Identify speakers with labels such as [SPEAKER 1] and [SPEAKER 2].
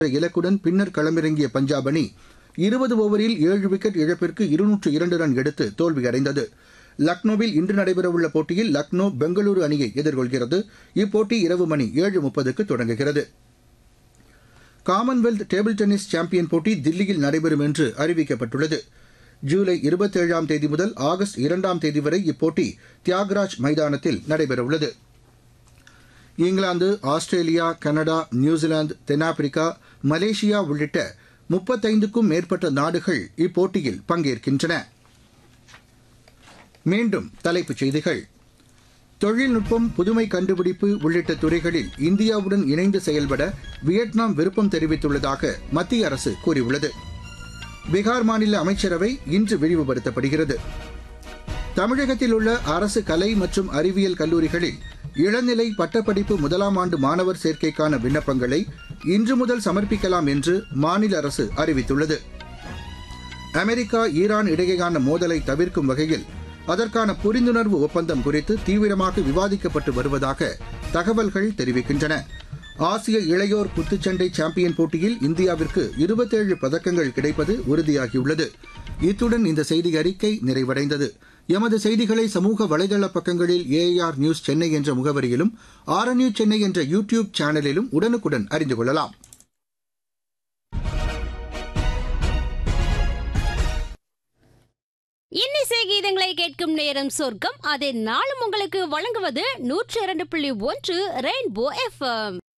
[SPEAKER 1] இலக்குடன் பின்னர் களமிறங்கிய பஞ்சாப் அணி இருபது ஓவரில் ஏழு விக்கெட் இழப்பிற்கு இருநூற்று இரண்டு ரன் எடுத்து தோல்வியடைந்தது லக்னோவில் இன்று நடைபெறவுள்ள போட்டியில் லக்னோ பெங்களூரு அணியை எதிர்கொள்கிறது இப்போட்டி இரவு மணி ஏழு முப்பதுக்கு தொடங்குகிறது காமன்வெல்த் டேபிள் டென்னிஸ் சாம்பியன் போட்டி தில்லியில் நடைபெறும் என்று அறிவிக்கப்பட்டுள்ளது ஜூலை இருபத்தேழாம் தேதி முதல் ஆகஸ்ட் இரண்டாம் தேதி வரை இப்போட்டி தியாகராஜ் மைதானத்தில் நடைபெறவுள்ளது இங்கிலாந்து ஆஸ்திரேலியா கனடா நியூசிலாந்து தென்னாப்பிரிக்கா மலேசியா உள்ளிட்ட முப்பத்தைந்துக்கும் மேற்பட்ட நாடுகள் இப்போட்டியில் பங்கேற்கின்றன மீண்டும் தலைப்புச் செய்திகள் தொழில்நுட்பம் புதுமை கண்டுபிடிப்பு உள்ளிட்ட துறைகளில் இந்தியாவுடன் இணைந்து செயல்பட வியட்நாம் விருப்பம் தெரிவித்துள்ளதாக மத்திய அரசு கூறியுள்ளது பீகார் மாநில அமைச்சரவை இன்று விரிவுபடுத்தப்படுகிறது தமிழகத்தில் உள்ள அரசு கலை மற்றும் அறிவியல் கல்லூரிகளில் இளநிலை பட்டப்படிப்பு முதலாம் ஆண்டு மாணவர் சேர்க்கைக்கான விண்ணப்பங்களை இன்று முதல் சமர்ப்பிக்கலாம் என்று மாநில அரசு அறிவித்துள்ளது அமெரிக்கா ஈரான் இடையேயான மோதலை தவிர்க்கும் வகையில் அதற்கான புரிந்துணர்வு ஒப்பந்தம் குறித்து தீவிரமாக விவாதிக்கப்பட்டு வருவதாக தகவல்கள் தெரிவிக்கின்றன ஆசிய இளையோர் குத்துச்சண்டை சாம்பியன் போட்டியில் இந்தியாவிற்கு இருபத்தேழு பதக்கங்கள் கிடைப்பது உறுதியாகியுள்ளது இத்துடன் இந்த செய்தி அறிக்கை நிறைவடைந்தது எமது செய்திகளை சமூக வலைதள பக்கங்களில் ஏஆர் நியூஸ் சென்னை என்ற முகவரியிலும் ஆர் நியூஸ் சென்னை என்ற யூ டியூப் சேனலிலும் உடனுக்குடன் அறிந்து கொள்ளலாம்
[SPEAKER 2] இன்னிசை கீதங்களை கேட்கும் நேரம் சொர்க்கம் அதை நாளும் உங்களுக்கு வழங்குவது நூற்றி இரண்டு புள்ளி ஒன்று ரெயின்போ எஃப்எம்